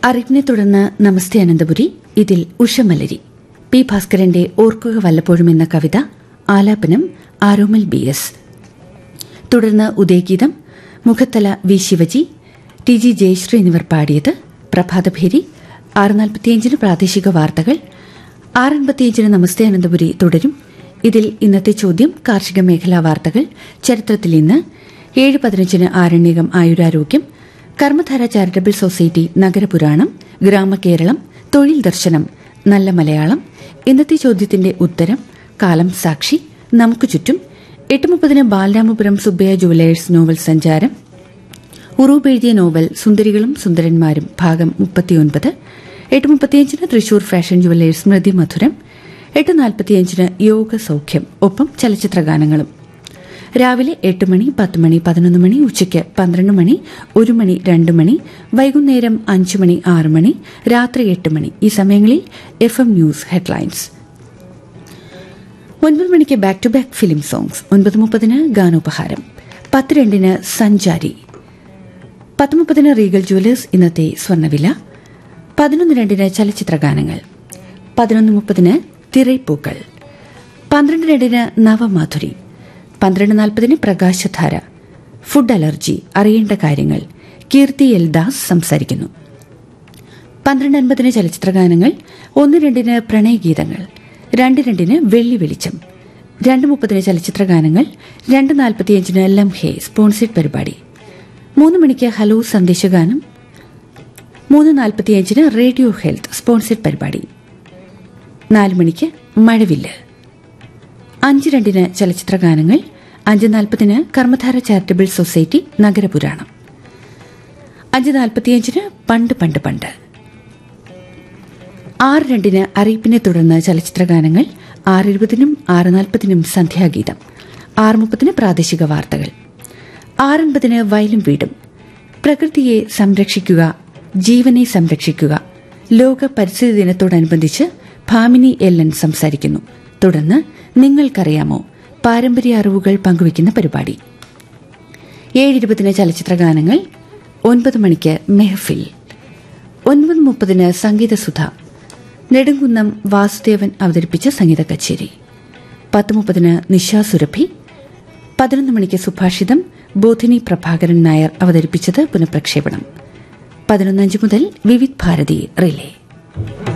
അറിവിനെ തുടർന്ന് നമസ്തേ അനന്തപുരി ഇതിൽ ഉഷമലരി പി ഭാസ്കരന്റെ ഓർക്കുക വല്ലപ്പോഴും എന്ന കവിത ആലാപനം ആരോമൽ ബി എസ് തുടർന്ന് Udayageetham Mukhathala V Sivaji T G Jayasree എന്നിവർ പാടിയത് പ്രഭാതഭേരി ആറ് നാൽപ്പത്തിയഞ്ചിന് പ്രാദേശിക വാർത്തകൾ ആറ് അൻപത്തിയഞ്ചിന് നമസ്തേ അനന്തപുരി തുടരും ഇതിൽ ഇന്നത്തെ ചോദ്യം കാർഷിക മേഖലാ വാർത്തകൾ ചരിത്രത്തിൽ ഇന്ന് ഏഴ് പതിനഞ്ചിന് ആരണ്യകം ആയുരാരോഗ്യം കർമ്മധാര ചാരിറ്റബിൾ സൊസൈറ്റി നഗരപുരാണം ഗ്രാമകേരളം തൊഴിൽ ദർശനം നല്ല മലയാളം ഇന്നത്തെ ചോദ്യത്തിന്റെ ഉത്തരം കാലം സാക്ഷി നമുക്ക് ചുറ്റും എട്ട് മുപ്പതിന് ബാലരാമപുരം സുബ്ബയ്യ ജുവലേഴ്സ് നോവൽ സഞ്ചാരം ഉറൂബ് എഴുതിയ നോവൽ സുന്ദരികളും സുന്ദരന്മാരും ഭാഗം മുപ്പത്തിയൊൻപത് എട്ട് മുപ്പത്തിയഞ്ചിന് തൃശൂർ ഫാഷൻ ജുവലേഴ്സ് സ്മൃതി മധുരം എട്ട് നാൽപ്പത്തിയഞ്ചിന് യോഗ സൗഖ്യം ഒപ്പം ചലച്ചിത്രഗാനങ്ങളും രാവിലെ എട്ട് മണി പത്ത് മണി പതിനൊന്ന് മണി ഉച്ചയ്ക്ക് പന്ത്രണ്ട് മണി ഒരു മണി രണ്ട് മണി വൈകുന്നേരം അഞ്ച് മണി ആറ് മണി രാത്രി എട്ട് മണി ഈ സമയങ്ങളിൽ എഫ് എം ന്യൂസ് ഹെഡ്ലൈൻസ് ഒൻപത് മണിക്ക് back to back film songs ഒൻപത് മുപ്പതിന് ഗാനോപഹാരം പത്ത് രണ്ടിന് സഞ്ചാരി പത്ത് മുപ്പതിന് റീഗൽ ജുവലേഴ്സ് ഇന്നത്തെ സ്വർണ്ണവില പതിനൊന്ന് രണ്ടിന് ചലച്ചിത്ര ഗാനങ്ങൾ പതിനൊന്ന് മുപ്പതിന് തിരൈപ്പൂക്കൾ പന്ത്രണ്ട് രണ്ടിന് നവമാധുരി പന്ത്രണ്ട് നാൽപ്പതിന് പ്രകാശധാര ഫുഡ് അലർജി അറിയേണ്ട കാര്യങ്ങൾ കീർത്തി എൽ ദാസ് സംസാരിക്കുന്നു പന്ത്രണ്ട് അൻപതിന് ചലച്ചിത്ര ഗാനങ്ങൾ ഒന്ന് രണ്ടിന് പ്രണയഗീതങ്ങൾ രണ്ട് രണ്ടിന് വെള്ളി വെളിച്ചം രണ്ട് മുപ്പതിന് ചലച്ചിത്ര ഗാനങ്ങൾ രണ്ട് നാൽപ്പത്തിയഞ്ചിന് ലംഹെ സ്പോൺസേഡ് പരിപാടി മൂന്ന് മണിക്ക് ഹലോ സന്ദേശഗാനം മൂന്ന് നാൽപ്പത്തിയഞ്ചിന് റേഡിയോ ഹെൽത്ത് സ്പോൺസേഡ് പരിപാടി നാല് മണിക്ക് മഴവില്ല് അഞ്ച് രണ്ടിന് ചലച്ചിത്ര ഗാനങ്ങൾ അഞ്ച് നാൽപ്പതിന് കർമ്മധാര ചാരിറ്റബിൾ സൊസൈറ്റി നഗരപുരാണം അഞ്ച് നാൽപ്പത്തിയഞ്ചിന് പണ്ട് പണ്ട് പണ്ട് ആറ് രണ്ടിന് അറിയിപ്പിനെ തുടർന്ന് ചലച്ചിത്ര ഗാനങ്ങൾ ആറ് ഇരുപതിനും ആറ് നാൽപ്പതിനും സന്ധ്യാഗീതം ആറ് മുപ്പതിന് പ്രാദേശിക വാർത്തകൾ ആറൻപതിന് വയലും വീടും പ്രകൃതിയെ സംരക്ഷിക്കുക ജീവനെ സംരക്ഷിക്കുക ലോക പരിസ്ഥിതി ദിനത്തോടനുബന്ധിച്ച് ഭാമിനി എല്ലൻ സംസാരിക്കുന്നു തുടർന്ന് നിങ്ങൾക്കറിയാമോ പാരമ്പര്യ അറിവുകൾ പങ്കുവയ്ക്കുന്ന പരിപാടി ഏഴിരുപതിന് ചലച്ചിത്ര ഗാനങ്ങൾ ഒൻപത് മണിക്ക് മെഹഫിൽ ഒൻപത് മുപ്പതിന് സംഗീതസുധ നെടുങ്കുന്നം വാസുദേവൻ അവതരിപ്പിച്ച സംഗീത കച്ചേരി പത്ത് മുപ്പതിന് നിശാസുരഭി പതിനൊന്ന് മണിക്ക് സുഭാഷിതം ബോധിനി പ്രഭാകരൻ നായർ അവതരിപ്പിച്ചത് പുനഃപ്രക്ഷേപണം പതിനൊന്നഞ്ച് മുതൽ വിവിധ് ഭാരതി റിലേ